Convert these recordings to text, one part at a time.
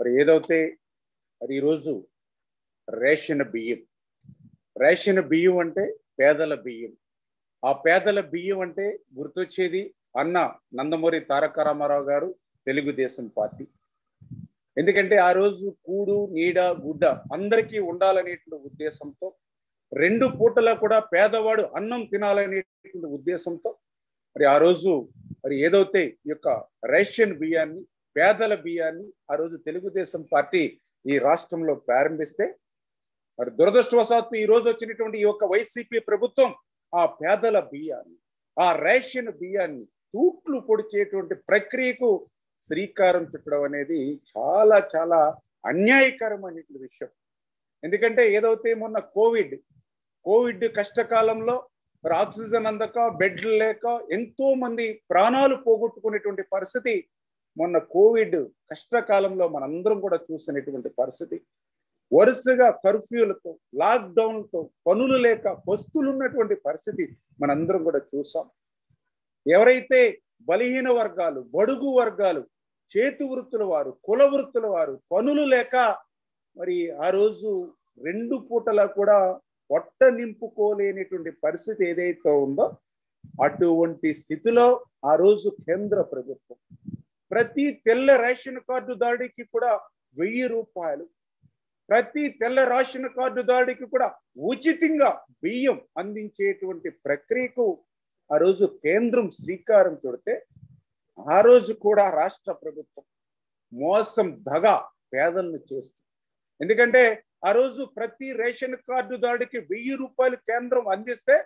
మరి ఏదైతే మరి ఈరోజు రేషన్ బియ్యం రేషన్ బియ్యం అంటే పేదల బియ్యం ఆ పేదల బియ్యం అంటే గుర్తొచ్చేది అన్న నందమూరి తారక రామారావు గారు తెలుగుదేశం పార్టీ ఎందుకంటే ఆ రోజు కూడు నీడ గుడ్డ అందరికీ ఉండాలనేటువంటి ఉద్దేశంతో రెండు పూటలా కూడా పేదవాడు అన్నం తినాలనేటువంటి ఉద్దేశంతో మరి ఆ రోజు మరి ఏదైతే ఈ యొక్క రేషన్ బియ్యాన్ని పేదల బియ్యాన్ని ఆ రోజు తెలుగుదేశం పార్టీ ఈ రాష్ట్రంలో ప్రారంభిస్తే మరి దురదృష్టవశాత్తు ఈ రోజు వచ్చినటువంటి ఈ యొక్క వైసీపీ ప్రభుత్వం ఆ పేదల బియ్యాన్ని ఆ రేషన్ బియ్యాన్ని తూట్లు పొడిచేటువంటి ప్రక్రియకు శ్రీకారం చుట్టడం అనేది చాలా చాలా అన్యాయకరమైనటువంటి విషయం ఎందుకంటే ఏదైతే మొన్న కోవిడ్ కోవిడ్ కష్టకాలంలో మరి ఆక్సిజన్ అందక బెడ్లు లేక ఎంతో మంది ప్రాణాలు పోగొట్టుకునేటువంటి పరిస్థితి మొన్న కోవిడ్ కష్టకాలంలో మనందరం కూడా చూసినటువంటి పరిస్థితి వరుసగా కర్ఫ్యూలతో లాక్డౌన్లతో పనులు లేక వస్తువులు ఉన్నటువంటి పరిస్థితి మనందరం కూడా చూసాం ఎవరైతే బలహీన వర్గాలు బడుగు వర్గాలు చేతి వృత్తుల వారు కుల వృత్తుల వారు పనులు లేక మరి ఆ రోజు రెండు పూటల కూడా పొట్ట నింపుకోలేనిటువంటి పరిస్థితి ఏదైతే ఉందో అటువంటి స్థితిలో ఆ రోజు కేంద్ర ప్రభుత్వం ప్రతి తెల్ల రేషన్ కార్డు దాడికి కూడా వెయ్యి రూపాయలు ప్రతి తెల్ల రేషన్ కార్డు దాడికి కూడా ఉచితంగా బియ్యం అందించేటువంటి ప్రక్రియకు ఆ రోజు కేంద్రం శ్రీకారం చుడితే ఆ రోజు కూడా రాష్ట్ర ప్రభుత్వం మోసం దగ పేదలను చేస్తుంది ఎందుకంటే ఆ రోజు ప్రతి రేషన్ కార్డు దాడికి వెయ్యి రూపాయలు కేంద్రం అందిస్తే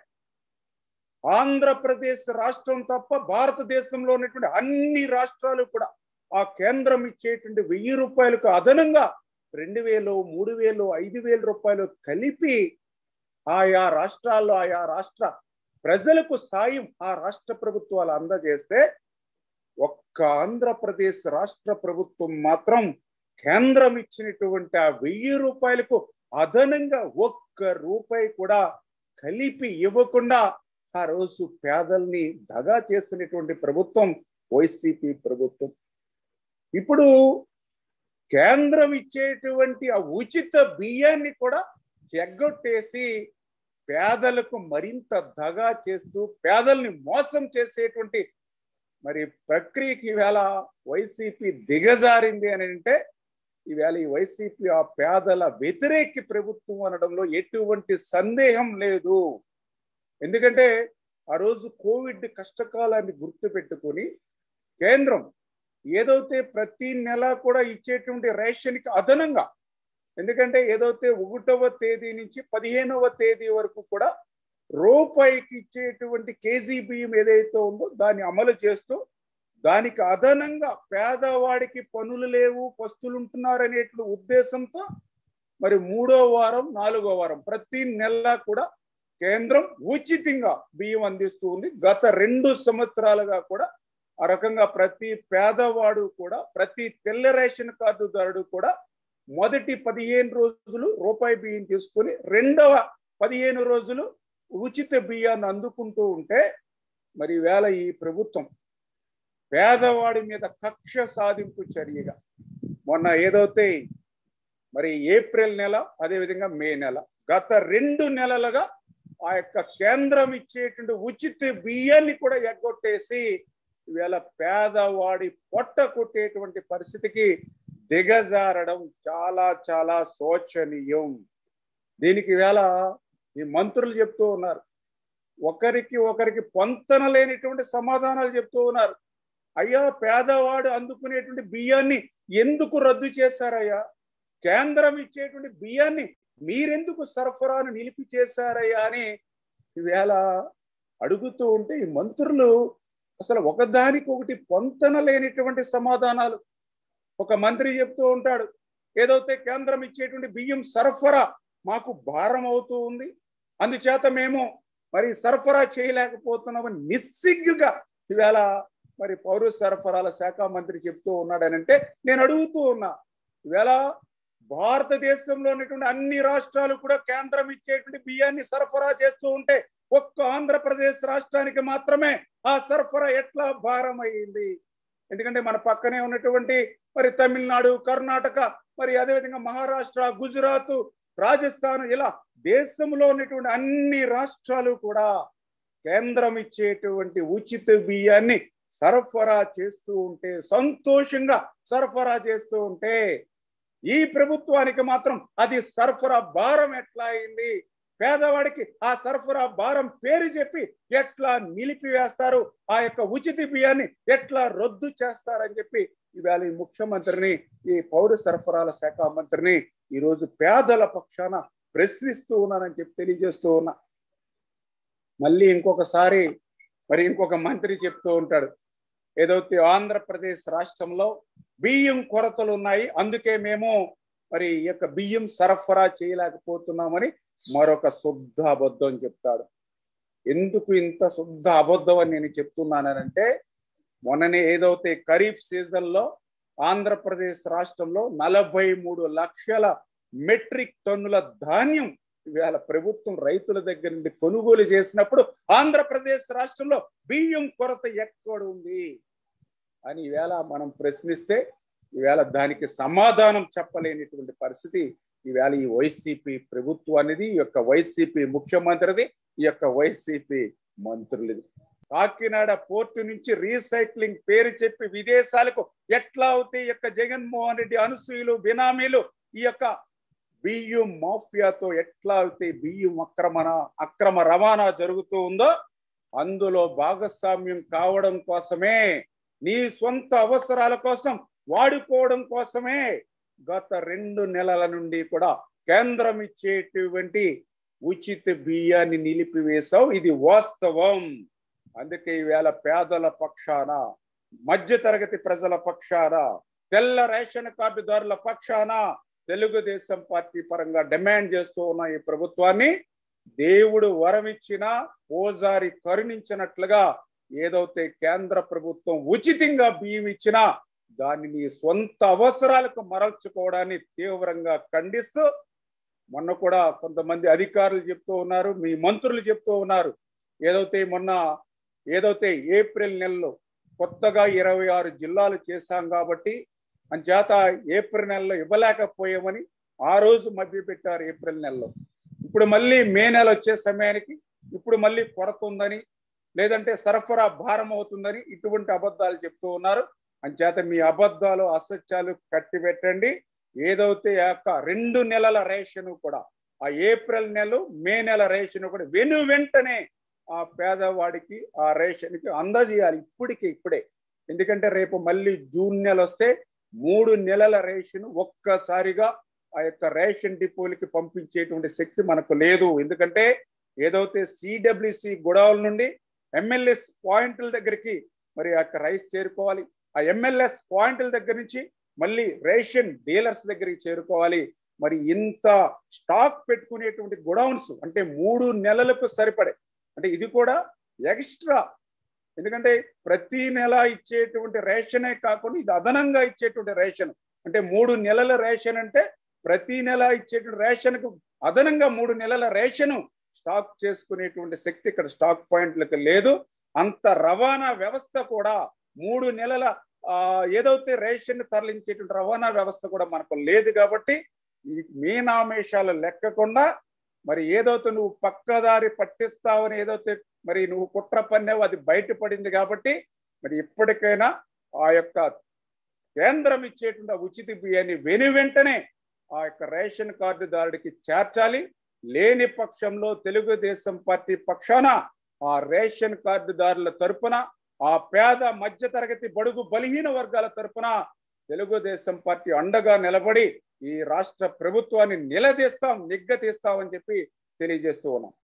ఆంధ్రప్రదేశ్ రాష్ట్రం తప్ప భారతదేశంలో ఉన్నటువంటి అన్ని రాష్ట్రాలు కూడా ఆ కేంద్రం ఇచ్చేటువంటి వెయ్యి రూపాయలకు అదనంగా రెండు వేలు మూడు వేలు ఐదు వేల రూపాయలు కలిపి ఆయా రాష్ట్రాల్లో ఆయా రాష్ట్ర ప్రజలకు సాయం ఆ రాష్ట్ర ప్రభుత్వాలు అందజేస్తే ఒక్క ఆంధ్రప్రదేశ్ రాష్ట్ర ప్రభుత్వం మాత్రం కేంద్రం ఇచ్చినటువంటి ఆ వెయ్యి రూపాయలకు అదనంగా ఒక్క రూపాయి కూడా కలిపి ఇవ్వకుండా ఆ రోజు పేదల్ని దగా చేసినటువంటి ప్రభుత్వం వైసీపీ ప్రభుత్వం ఇప్పుడు కేంద్రం ఇచ్చేటువంటి ఆ ఉచిత బియ్యాన్ని కూడా ఎగ్గొట్టేసి పేదలకు మరింత దగా చేస్తూ పేదల్ని మోసం చేసేటువంటి మరి ప్రక్రియకి ఈవేళ వైసీపీ దిగజారింది అని అంటే ఈవేళ ఈ వైసీపీ ఆ పేదల వ్యతిరేకి ప్రభుత్వం అనడంలో ఎటువంటి సందేహం లేదు ఎందుకంటే ఆ రోజు కోవిడ్ కష్టకాలాన్ని గుర్తుపెట్టుకొని కేంద్రం ఏదైతే ప్రతి నెల కూడా ఇచ్చేటువంటి రేషన్కి అదనంగా ఎందుకంటే ఏదైతే ఒకటవ తేదీ నుంచి పదిహేనవ తేదీ వరకు కూడా రూపాయికి ఇచ్చేటువంటి కేజీ బియ్యం ఏదైతే ఉందో దాన్ని అమలు చేస్తూ దానికి అదనంగా పేదవాడికి పనులు లేవు పస్తులు ఉంటున్నారనేటువంటి ఉద్దేశంతో మరి మూడో వారం నాలుగో వారం ప్రతి నెల కూడా కేంద్రం ఉచితంగా బియ్యం అందిస్తూ ఉంది గత రెండు సంవత్సరాలుగా కూడా ఆ రకంగా ప్రతి పేదవాడు కూడా ప్రతి తెల్ల రేషన్ కార్డుదారుడు కూడా మొదటి పదిహేను రోజులు రూపాయి బియ్యం తీసుకొని రెండవ పదిహేను రోజులు ఉచిత బియ్యాన్ని అందుకుంటూ ఉంటే మరి వేళ ఈ ప్రభుత్వం పేదవాడి మీద కక్ష సాధింపు చర్యగా మొన్న ఏదైతే మరి ఏప్రిల్ నెల అదేవిధంగా మే నెల గత రెండు నెలలుగా ఆ యొక్క కేంద్రం ఇచ్చేటువంటి ఉచిత బియ్యాన్ని కూడా ఎగ్గొట్టేసి ఈవేళ పేదవాడి పొట్ట కొట్టేటువంటి పరిస్థితికి దిగజారడం చాలా చాలా శోచనీయం దీనికి వేళ ఈ మంత్రులు చెప్తూ ఉన్నారు ఒకరికి ఒకరికి పొంతన లేనిటువంటి సమాధానాలు చెప్తూ ఉన్నారు అయ్యా పేదవాడు అందుకునేటువంటి బియ్యాన్ని ఎందుకు రద్దు చేశారయ్యా కేంద్రం ఇచ్చేటువంటి బియ్యాన్ని మీరెందుకు సరఫరాను నిలిపి చేశారయ్యా అని ఈవేళ అడుగుతూ ఉంటే ఈ మంత్రులు అసలు ఒకదానికి ఒకటి పొంతన లేనిటువంటి సమాధానాలు ఒక మంత్రి చెప్తూ ఉంటాడు ఏదైతే కేంద్రం ఇచ్చేటువంటి బియ్యం సరఫరా మాకు భారం అవుతూ ఉంది అందుచేత మేము మరి సరఫరా చేయలేకపోతున్నామని నిస్సిగ్గుగా ఈవేళ మరి పౌర సరఫరాల శాఖ మంత్రి చెప్తూ ఉన్నాడనంటే నేను అడుగుతూ ఉన్నా ఈవేళ భారతదేశంలో ఉన్నటువంటి అన్ని రాష్ట్రాలు కూడా కేంద్రం ఇచ్చేటువంటి బియ్యాన్ని సరఫరా చేస్తూ ఉంటే ఒక్క ఆంధ్రప్రదేశ్ రాష్ట్రానికి మాత్రమే ఆ సరఫరా ఎట్లా భారం అయ్యింది ఎందుకంటే మన పక్కనే ఉన్నటువంటి మరి తమిళనాడు కర్ణాటక మరి అదేవిధంగా మహారాష్ట్ర గుజరాత్ రాజస్థాన్ ఇలా దేశంలో ఉన్నటువంటి అన్ని రాష్ట్రాలు కూడా కేంద్రం ఇచ్చేటువంటి ఉచిత బియ్యాన్ని సరఫరా చేస్తూ ఉంటే సంతోషంగా సరఫరా చేస్తూ ఉంటే ఈ ప్రభుత్వానికి మాత్రం అది సరఫరా భారం ఎట్లా అయింది పేదవాడికి ఆ సరఫరా భారం పేరు చెప్పి ఎట్లా నిలిపివేస్తారు ఆ యొక్క ఉచిత బియ్యాన్ని ఎట్లా రద్దు చేస్తారని చెప్పి ఇవాళ ఈ ముఖ్యమంత్రిని ఈ పౌర సరఫరాల శాఖ మంత్రిని ఈరోజు పేదల పక్షాన ప్రశ్నిస్తూ ఉన్నానని చెప్పి తెలియజేస్తూ ఉన్నా మళ్ళీ ఇంకొకసారి మరి ఇంకొక మంత్రి చెప్తూ ఉంటాడు ఏదైతే ఆంధ్రప్రదేశ్ రాష్ట్రంలో బియ్యం కొరతలు ఉన్నాయి అందుకే మేము మరి ఈ యొక్క బియ్యం సరఫరా చేయలేకపోతున్నామని మరొక శుద్ధ అబద్ధం చెప్తాడు ఎందుకు ఇంత శుద్ధ అబద్ధం అని నేను చెప్తున్నానంటే మొన్ననే ఏదైతే ఖరీఫ్ సీజన్లో ఆంధ్రప్రదేశ్ రాష్ట్రంలో నలభై మూడు లక్షల మెట్రిక్ టన్నుల ధాన్యం ఇవాళ ప్రభుత్వం రైతుల దగ్గర నుండి కొనుగోలు చేసినప్పుడు ఆంధ్రప్రదేశ్ రాష్ట్రంలో బియ్యం కొరత ఎక్కడ ఉంది అని ఈవేళ మనం ప్రశ్నిస్తే ఈవేళ దానికి సమాధానం చెప్పలేనిటువంటి పరిస్థితి ఈవేళ ఈ వైసీపీ ప్రభుత్వానిది ఈ యొక్క వైసీపీ ముఖ్యమంత్రిది ఈ యొక్క వైసీపీ మంత్రులది కాకినాడ పోర్టు నుంచి రీసైక్లింగ్ పేరు చెప్పి విదేశాలకు ఎట్లా అవుతాయి ఈ యొక్క జగన్మోహన్ రెడ్డి అనసూయులు బినామీలు ఈ యొక్క బియ్యం మాఫియాతో ఎట్లా అయితే బియ్యం అక్రమణ అక్రమ రవాణా జరుగుతూ ఉందో అందులో భాగస్వామ్యం కావడం కోసమే నీ సొంత అవసరాల కోసం వాడుకోవడం కోసమే గత రెండు నెలల నుండి కూడా కేంద్రం ఇచ్చేటువంటి ఉచిత బియ్యాన్ని నిలిపివేశావు ఇది వాస్తవం అందుకే ఈవేళ పేదల పక్షాన మధ్య తరగతి ప్రజల పక్షాన తెల్ల రేషన్ కార్డుదారుల పక్షాన తెలుగుదేశం పార్టీ పరంగా డిమాండ్ చేస్తూ ఉన్న ఈ ప్రభుత్వాన్ని దేవుడు వరమిచ్చిన ఓజారి కరుణించినట్లుగా ఏదైతే కేంద్ర ప్రభుత్వం ఉచితంగా బియ్యం ఇచ్చినా దాన్ని నీ సొంత అవసరాలకు మరల్చుకోవడాన్ని తీవ్రంగా ఖండిస్తూ మొన్న కూడా కొంతమంది అధికారులు చెప్తూ ఉన్నారు మీ మంత్రులు చెప్తూ ఉన్నారు ఏదైతే మొన్న ఏదైతే ఏప్రిల్ నెలలో కొత్తగా ఇరవై ఆరు జిల్లాలు చేశాం కాబట్టి అంచేత ఏప్రిల్ నెలలో ఇవ్వలేకపోయామని ఆ రోజు మభ్య పెట్టారు ఏప్రిల్ నెలలో ఇప్పుడు మళ్ళీ మే నెల వచ్చే సమయానికి ఇప్పుడు మళ్ళీ కొరత ఉందని లేదంటే సరఫరా భారం అవుతుందని ఇటువంటి అబద్ధాలు చెప్తూ ఉన్నారు అంచేత మీ అబద్ధాలు అసత్యాలు కట్టిపెట్టండి ఏదైతే యొక్క రెండు నెలల రేషన్ కూడా ఆ ఏప్రిల్ నెల మే నెల రేషన్ కూడా వెను వెంటనే ఆ పేదవాడికి ఆ రేషన్కి అందజేయాలి ఇప్పటికి ఇప్పుడే ఎందుకంటే రేపు మళ్ళీ జూన్ నెల వస్తే మూడు నెలల రేషన్ ఒక్కసారిగా ఆ యొక్క రేషన్ డిపోలకి పంపించేటువంటి శక్తి మనకు లేదు ఎందుకంటే ఏదైతే సిడబ్ల్యూసి గొడవల నుండి ఎంఎల్ఎస్ పాయింట్ల దగ్గరికి మరి ఆ యొక్క రైస్ చేరుకోవాలి ఆ ఎంఎల్ఎస్ పాయింట్ల దగ్గర నుంచి మళ్ళీ రేషన్ డీలర్స్ దగ్గరికి చేరుకోవాలి మరి ఇంత స్టాక్ పెట్టుకునేటువంటి గొడౌన్స్ అంటే మూడు నెలలకు సరిపడే అంటే ఇది కూడా ఎక్స్ట్రా ఎందుకంటే ప్రతి నెల ఇచ్చేటువంటి రేషనే కాకుండా ఇది అదనంగా ఇచ్చేటువంటి రేషన్ అంటే మూడు నెలల రేషన్ అంటే ప్రతి నెల ఇచ్చేటువంటి రేషన్కు అదనంగా మూడు నెలల రేషను స్టాక్ చేసుకునేటువంటి శక్తి ఇక్కడ స్టాక్ పాయింట్లకు లేదు అంత రవాణా వ్యవస్థ కూడా మూడు నెలల ఆ ఏదైతే రేషన్ తరలించేటువంటి రవాణా వ్యవస్థ కూడా మనకు లేదు కాబట్టి ఈ మీనామేషాలు లెక్కకుండా మరి ఏదైతే నువ్వు పక్కదారి పట్టిస్తావని ఏదైతే మరి నువ్వు కుట్ర పన్నావు అది బయటపడింది కాబట్టి మరి ఇప్పటికైనా ఆ యొక్క కేంద్రం ఇచ్చేటువంటి ఉచిత బియ్యాన్ని వెను వెంటనే ఆ యొక్క రేషన్ కార్డుదారుడికి చేర్చాలి లేని పక్షంలో తెలుగుదేశం పార్టీ పక్షాన ఆ రేషన్ కార్డుదారుల తరపున ఆ పేద మధ్య తరగతి బడుగు బలహీన వర్గాల తరపున తెలుగుదేశం పార్టీ అండగా నిలబడి ఈ రాష్ట్ర ప్రభుత్వాన్ని నిలదీస్తాం నిగ్గతీస్తామని చెప్పి తెలియజేస్తూ ఉన్నాం